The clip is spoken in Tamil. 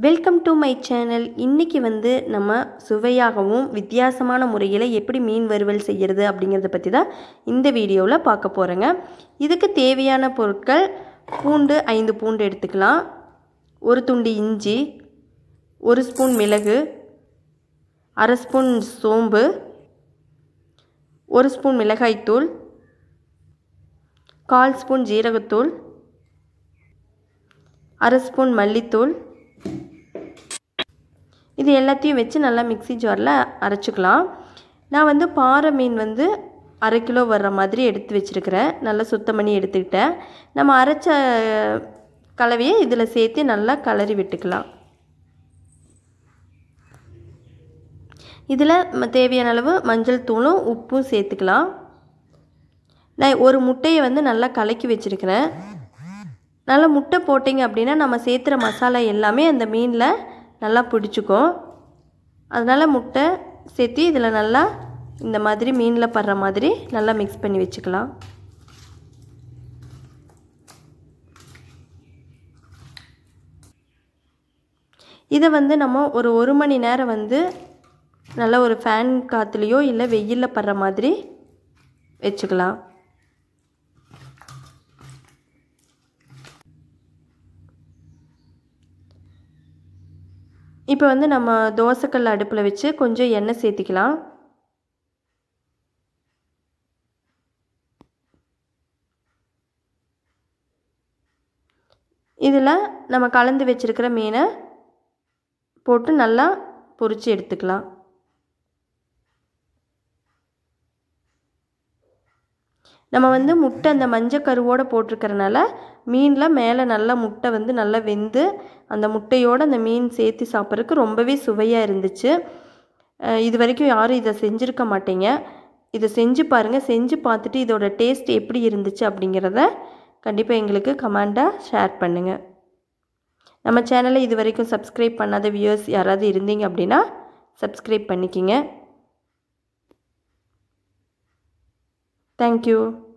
வெல்கம் டு மை சேனல் இன்றைக்கி வந்து நம்ம சுவையாகவும் வித்தியாசமான முறையில் எப்படி மீன் வறுவல் செய்கிறது அப்படிங்கிறத பற்றி தான் இந்த வீடியோவில் பார்க்க போகிறேங்க இதுக்கு தேவையான பொருட்கள் பூண்டு ஐந்து பூண்டு எடுத்துக்கலாம் ஒரு துண்டு இஞ்சி ஒரு ஸ்பூன் மிளகு அரை ஸ்பூன் சோம்பு ஒரு ஸ்பூன் மிளகாய்த்தூள் கால் ஸ்பூன் ஜீரகத்தூள் அரை ஸ்பூன் மல்லித்தூள் இது எல்லாத்தையும் வச்சு நல்லா மிக்ஸி ஜாரில் அரைச்சிக்கலாம் நான் வந்து பாறை மீன் வந்து அரை கிலோ வர்ற மாதிரி எடுத்து வச்சுருக்கிறேன் நல்லா சுத்தம் பண்ணி எடுத்துக்கிட்டேன் நம்ம அரைச்ச கலவையை இதில் சேர்த்து நல்லா கலரி விட்டுக்கலாம் இதில் தேவையான அளவு மஞ்சள் தூளும் உப்பும் சேர்த்துக்கலாம் நான் ஒரு முட்டையை வந்து நல்லா கலக்கி வச்சுருக்கிறேன் நல்லா முட்டை போட்டிங்க அப்படின்னா நம்ம சேர்த்துற மசாலா எல்லாமே அந்த மீனில் நல்லா பிடிச்சிக்கும் அதனால் முட்டை சேர்த்து இதில் நல்லா இந்த மாதிரி மீனில் படுற மாதிரி நல்லா மிக்ஸ் பண்ணி வச்சுக்கலாம் இதை வந்து நம்ம ஒரு ஒரு மணி நேரம் வந்து நல்ல ஒரு ஃபேன் காற்றுலையோ இல்லை வெயிலில் படுற மாதிரி வச்சுக்கலாம் இப்போ வந்து நம்ம தோசைக்கல் அடுப்பில் வச்சு கொஞ்சம் எண்ணெய் சேர்த்திக்கலாம் இதில் நம்ம கலந்து வச்சுருக்கிற மீனை போட்டு நல்லா பொரித்து எடுத்துக்கலாம் நம்ம வந்து முட்டை அந்த மஞ்சள் கருவோடு போட்டிருக்கறனால மீனில் மேலே நல்லா முட்டை வந்து நல்லா வெந்து அந்த முட்டையோடு அந்த மீன் சேர்த்து சாப்பிட்றதுக்கு ரொம்பவே சுவையாக இருந்துச்சு இது வரைக்கும் யாரும் இதை செஞ்சுருக்க மாட்டீங்க இதை செஞ்சு பாருங்கள் செஞ்சு பார்த்துட்டு இதோட டேஸ்ட் எப்படி இருந்துச்சு அப்படிங்கிறத கண்டிப்பாக எங்களுக்கு கமெண்டாக ஷேர் பண்ணுங்கள் நம்ம சேனலை இது வரைக்கும் சப்ஸ்கிரைப் பண்ணாத வியூவர்ஸ் யாராவது இருந்தீங்க அப்படின்னா சப்ஸ்கிரைப் பண்ணிக்கிங்க தேங்க்யூ